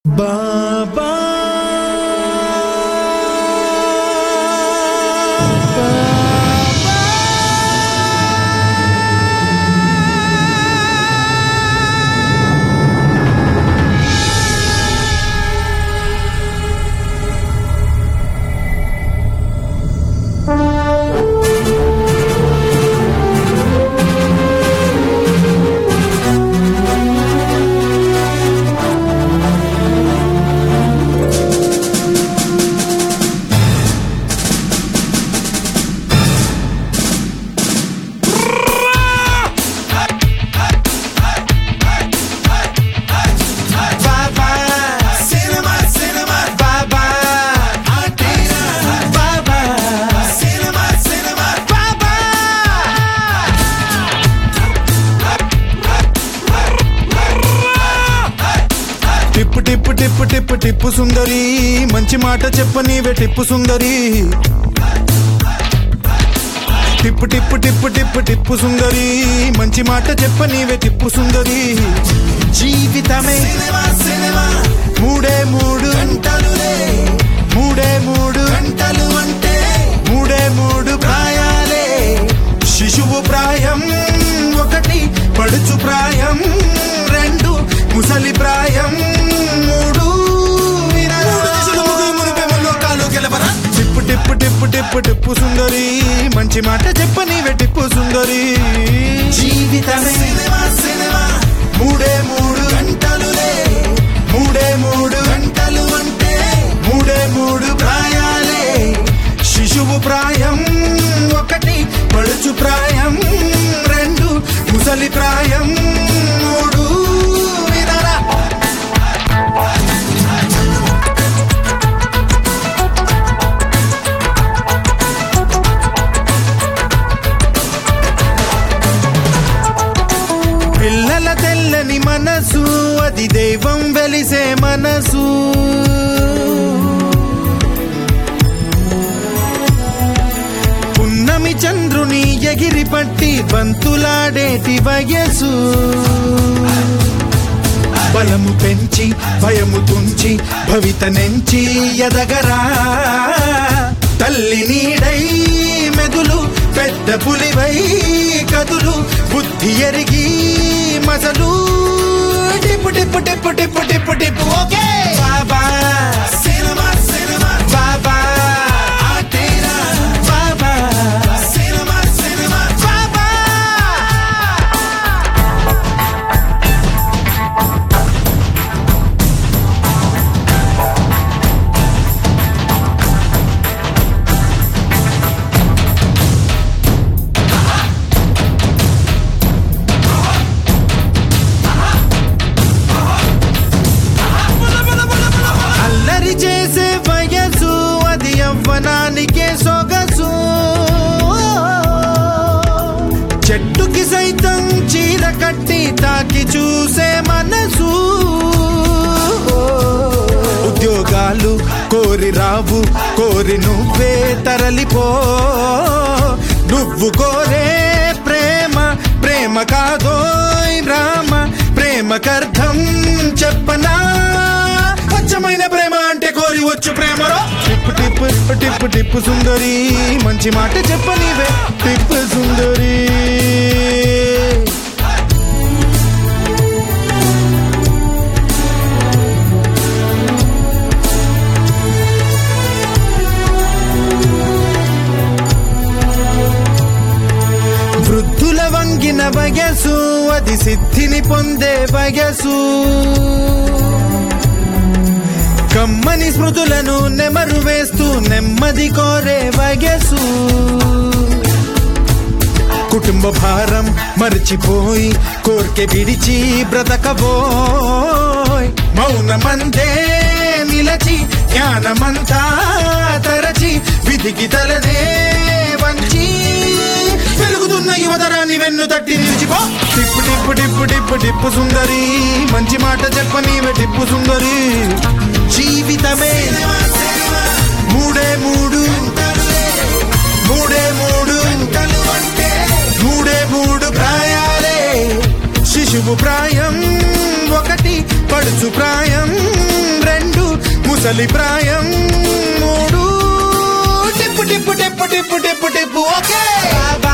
బాబా బాబా cinema cinema బాబా ఆటేరా బాబా సినిమా సినిమా బాబా టిప్పు టిప్పు టిప్పు టిప్పు టిప్పు సుందరి మంచి మాట చెప్పనీవే టిప్పు సుందరి టిప్పు టిప్పు టిప్పు టిప్పు టిప్పు సుందరి మంచి మాట చెప్పనీవే టిప్పు సుందరి జీవితమే మూడే మూడు గంటలులే మూడే మూడు గంటలు అంటే మూడే మూడు ప్రాయాలే శిశువు ప్రాయం ఒకటి పడుచు ప్రాయం రెండు ముసలి ప్రాయం మూడు టిప్పు టిప్పు టిప్పు టిప్పు టిప్పు సుందరి మంచి మాట చెప్పనీవే టిప్పు సుందరి జీవితమే మూడే మూడు గంటలులే మూడే మూడు గంటలు అంటే మూడే మూడు ప్రాయాలే శిశువు ప్రాయం ఒకటి పడుచు ప్రాయం రెండు ముసలి ప్రాయం మూడు వినరా పిల్లల తెల్లని మనసు అది దైవం వెలిసే మనసు పున్నమి చంద్రుని ఎగిరి పట్టి బంతులాడేటి వయసు బలము పెంచి భయము తుంచి భవిత నెంచి ఎదగరా తల్లి నీడై మెదులు పెద్ద పులివై కదులు బుద్ధి ఎరిగి మసలు టిప్పు టిప్పు టిప్పు టిప్పు టిప్పు టిప్పు ఓకే బాబా సినిమా సినిమా బాబా ఆటేరా బాబా సినిమా సినిమా బాబా అల్లరి చేసే వయసు అది యవ్వనానికే సొగసు చెట్టుకి సైతం చీర కట్టి తాకి చూసే మనసు ఉద్యోగాలు కోరి రావు కోరి నువ్వే తరలిపో నువ్వు కోరే ప్రేమ ప్రేమ కాదోయ్ రామ ప్రేమకర్థం చెప్పనా స్వచ్ఛమైన ప్రేమ అంటే కోరి వచ్చు ప్రేమలో టిప్పు టిప్పు టిప్పు టిప్పు టిప్పు సుందరి మంచి మాట చెప్పనివే టిప్పు సుందరి వృద్ధుల వంగిన వయసు అది సిద్ధిని పొందే వయసు కమ్మని స్మృతులను నెమరు వేస్తూ నెమ్మది కోరే వయసు కుటుంబ భారం మర్చిపోయి కోర్కె విడిచి బ్రతకబోయ్ మౌనమందే నిలచి జ్ఞానమంతా తరచి విధికి తలనే వంచి వెలుగుతున్న యువతరాన్ని వెన్ను తట్టి నిలిచిపో టిప్పు టిప్పు టిప్పు టిప్పు టిప్పు సుందరి మంచి మాట చెప్పనీవే టిప్పు సుందరి జీవితమే మూడే మూడు మూడే మూడు మూడే మూడు ప్రాయాలే శిశువు ప్రాయం ఒకటి పడుచు ప్రాయం ముసలి ప్రాయం మూడు టిప్పు టిప్పు టిప్పు టిప్పు టిప్పు టిప్పు ఓకే